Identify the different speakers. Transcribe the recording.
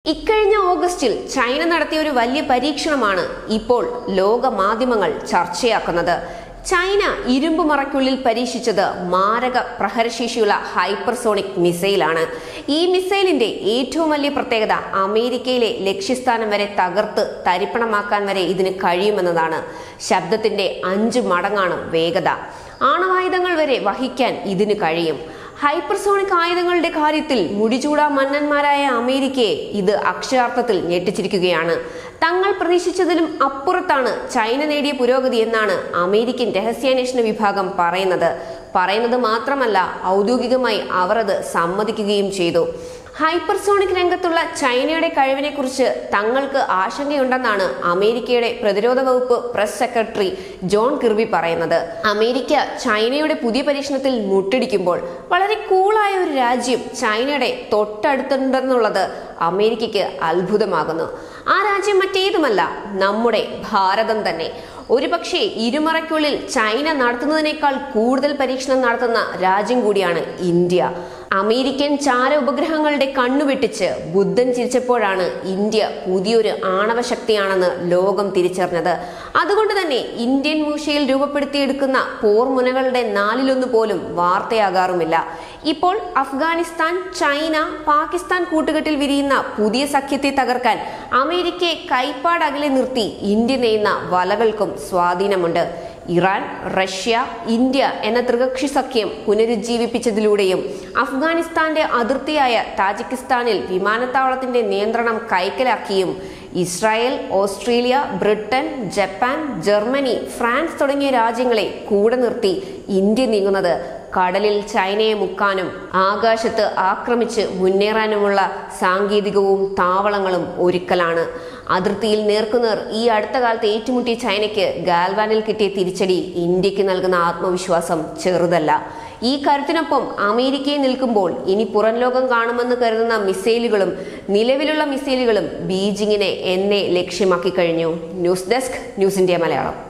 Speaker 1: ഇക്കഴിഞ്ഞ ഓഗസ്റ്റിൽ ചൈന നടത്തിയ ഒരു വലിയ പരീക്ഷണമാണ് ഇപ്പോൾ ലോക മാധ്യമങ്ങൾ ചർച്ചയാക്കുന്നത് ചൈന ഇരുമ്പ് മറയ്ക്കുള്ളിൽ പരീക്ഷിച്ചത് മാരക പ്രഹരശേഷിയുള്ള ഹൈപ്പർസോണിക് മിസൈലാണ് ഈ മിസൈലിന്റെ ഏറ്റവും വലിയ പ്രത്യേകത അമേരിക്കയിലെ ലക്ഷ്യസ്ഥാനം വരെ തകർത്ത് തരിപ്പണമാക്കാൻ വരെ ഇതിന് കഴിയുമെന്നതാണ് ശബ്ദത്തിന്റെ അഞ്ച് മടങ്ങാണ് വേഗത ആണവായുധങ്ങൾ വരെ വഹിക്കാൻ ഇതിന് കഴിയും ഹൈപ്പർസോണിക് ആയുധങ്ങളുടെ കാര്യത്തിൽ മുടിചൂടാ മന്നന്മാരായ അമേരിക്കയെ ഇത് അക്ഷരാർത്ഥത്തിൽ ഞെട്ടിച്ചിരിക്കുകയാണ് തങ്ങൾ പ്രതീക്ഷിച്ചതിലും അപ്പുറത്താണ് ചൈന നേടിയ പുരോഗതി എന്നാണ് അമേരിക്കൻ രഹസ്യാന്വേഷണ വിഭാഗം പറയുന്നത് പറയുന്നത് മാത്രമല്ല ഔദ്യോഗികമായി അവർ അത് സമ്മതിക്കുകയും ചെയ്തു ഹൈപ്പർസോണിക് രംഗത്തുള്ള ചൈനയുടെ കഴിവിനെക്കുറിച്ച് തങ്ങൾക്ക് ആശങ്കയുണ്ടെന്നാണ് അമേരിക്കയുടെ പ്രതിരോധ വകുപ്പ് പ്രസ് സെക്രട്ടറി ജോൺ കിർബി പറയുന്നത് അമേരിക്ക ചൈനയുടെ പുതിയ പരീക്ഷണത്തിൽ മുട്ടിടിക്കുമ്പോൾ വളരെ കൂളായ ഒരു രാജ്യം ചൈനയുടെ തൊട്ടടുത്തുണ്ടെന്നുള്ളത് അമേരിക്കയ്ക്ക് അത്ഭുതമാകുന്നു ആ രാജ്യം മറ്റേതുമല്ല നമ്മുടെ ഭാരതം തന്നെ ഒരുപക്ഷെ ഇരുമറയ്ക്കുള്ളിൽ ചൈന നടത്തുന്നതിനേക്കാൾ കൂടുതൽ പരീക്ഷണം നടത്തുന്ന രാജ്യം കൂടിയാണ് ഇന്ത്യ അമേരിക്കൻ ചാര ഉപഗ്രഹങ്ങളുടെ കണ്ണുവെട്ടിച്ച് ബുദ്ധൻ ചിരിച്ചപ്പോഴാണ് ഇന്ത്യ പുതിയൊരു ആണവശക്തിയാണെന്ന് ലോകം തിരിച്ചറിഞ്ഞത് അതുകൊണ്ട് തന്നെ ഇന്ത്യൻ മൂഷയിൽ രൂപപ്പെടുത്തിയെടുക്കുന്ന പോർമുനകളുടെ നാലിലൊന്ന് പോലും വാർത്തയാകാറുമില്ല ഇപ്പോൾ അഫ്ഗാനിസ്ഥാൻ ചൈന പാകിസ്ഥാൻ കൂട്ടുകെട്ടിൽ വിരിയുന്ന പുതിയ സഖ്യത്തെ തകർക്കാൻ അമേരിക്കയെ കൈപ്പാടകലെ നിർത്തി ഇന്ത്യ നെയ്യുന്ന വലകൾക്കും സ്വാധീനമുണ്ട് ഇറാൻ റഷ്യ ഇന്ത്യ എന്ന ത്രികക്ഷി സഖ്യം പുനരുജ്ജീവിപ്പിച്ചതിലൂടെയും അഫ്ഗാനിസ്ഥാന്റെ അതിർത്തിയായ താജിക്കിസ്ഥാനിൽ വിമാനത്താവളത്തിന്റെ നിയന്ത്രണം കൈക്കലാക്കിയും Israel Australia Britain Japan Germany France തുടങ്ങിയ രാജ്യങ്ങളെ കൂടെ നിർത്തി ഇന്ത്യ നീങ്ങുന്നത് കടലിൽ ചൈനയെ മുക്കാനും ആകാശത്ത് ആക്രമിച്ച് മുന്നേറാനുമുള്ള സാങ്കേതികവും താവളങ്ങളും ഒരുക്കലാണ് അതിർത്തിയിൽ നേർക്കുനേർ ഈ അടുത്ത കാലത്ത് ഏറ്റുമുട്ടിയ ചൈനയ്ക്ക് ഗാൽവാനിൽ കിട്ടിയ തിരിച്ചടി ഇന്ത്യക്ക് നൽകുന്ന ആത്മവിശ്വാസം ചെറുതല്ല ഈ കരുത്തിനൊപ്പം അമേരിക്കയെ നിൽക്കുമ്പോൾ ഇനി പുറം ലോകം കാണുമെന്ന് കരുതുന്ന മിസൈലുകളും നിലവിലുള്ള മിസൈലുകളും ബീജിങ്ങിനെ എന്നെ ലക്ഷ്യമാക്കി കഴിഞ്ഞു news desk news India Malayalam